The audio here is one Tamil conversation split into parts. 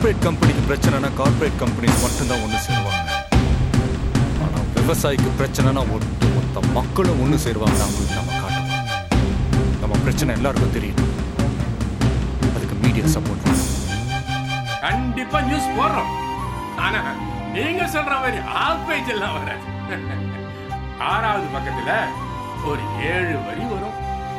கார்ப்பரேட் கம்பெனிக்கு பிரச்சனைனா கார்ப்பரேட் கம்பெனிஸ் மட்டும்தான் ஒன்று சேருவாங்க ஆனா விவசாயிக்கு பிரச்சனைனா ஒட்டு மொத்த மக்களும் ஒன்று சேருவாங்க அவங்களுக்கு நம்ம காட்டணும் நம்ம பிரச்சனை எல்லாருக்கும் தெரியும் அதுக்கு மீடியா சப்போர்ட் வேணும் கண்டிப்பா நியூஸ் போடுறோம் ஆனா நீங்க சொல்ற மாதிரி ஆஃப் பேஜ் எல்லாம் வராது ஆறாவது பக்கத்துல ஒரு ஏழு வரி வரும்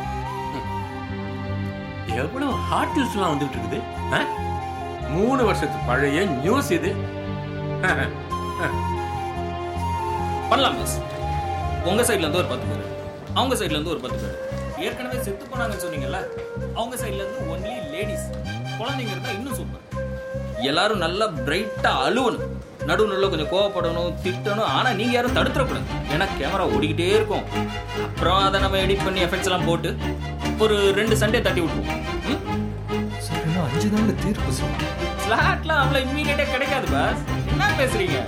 எவ்வளவு ஹாட் நியூஸ்லாம் வந்துட்டு இருக்குது ஆ? மூணு வருஷத்து பழைய நியூஸ் இது பண்ணலாம் மிஸ் உங்க சைடுல இருந்து ஒரு பத்து பேர் அவங்க சைடுல இருந்து ஒரு பத்து பேர் ஏற்கனவே செத்து போனாங்கன்னு சொன்னீங்கல்ல அவங்க சைடுல இருந்து ஒன்லி லேடிஸ் குழந்தைங்க இருந்தா இன்னும் சூப்பர் எல்லாரும் நல்லா பிரைட்டா அழுவணும் நடு நடுவில் கொஞ்சம் கோவப்படணும் திட்டணும் ஆனா நீங்க யாரும் தடுத்துடக்கூடாது ஏன்னா கேமரா ஓடிக்கிட்டே இருக்கும் அப்புறம் அதை நம்ம எடிட் பண்ணி எஃபெக்ட்ஸ் எல்லாம் போட்டு ஒரு ரெண்டு சண்டே தட்டி விட்டுருவோம் ம்? சரின்னா அஞ்சு நாள்ல தீர்ப்பு சொல்லு ஸ்லாட்லாம் அவ்வளோ இம்மீடியட்டா கிடைக்காது பாஸ் என்ன பேசுறீங்க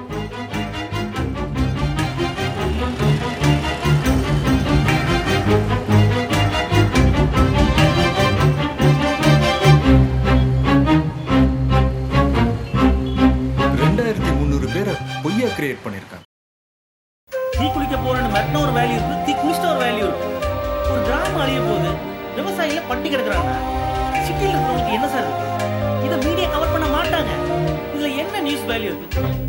ரெண்டாயிரத்தி முந்நூறு பேரை பொய்யா கிரியேட் பண்ணியிருக்காங்க தீ குளிக்க போறேன்னு மெட்டின ஒரு வேல்யூ இருக்கு தீ குளிச்சிட்ட ஒரு வேல்யூ இருக்கு ஒரு கிராமம் அழிய போகுது விவசாயில பட்டி கிடக்குறாங்க சிட்டியில் இருக்கிறவங்களுக்கு என்ன சார் இருக்கு இதை மீடியா கவர் பண்ண மாட்டாங்க இதுல என்ன நியூஸ் வேல்யூ இருக்கு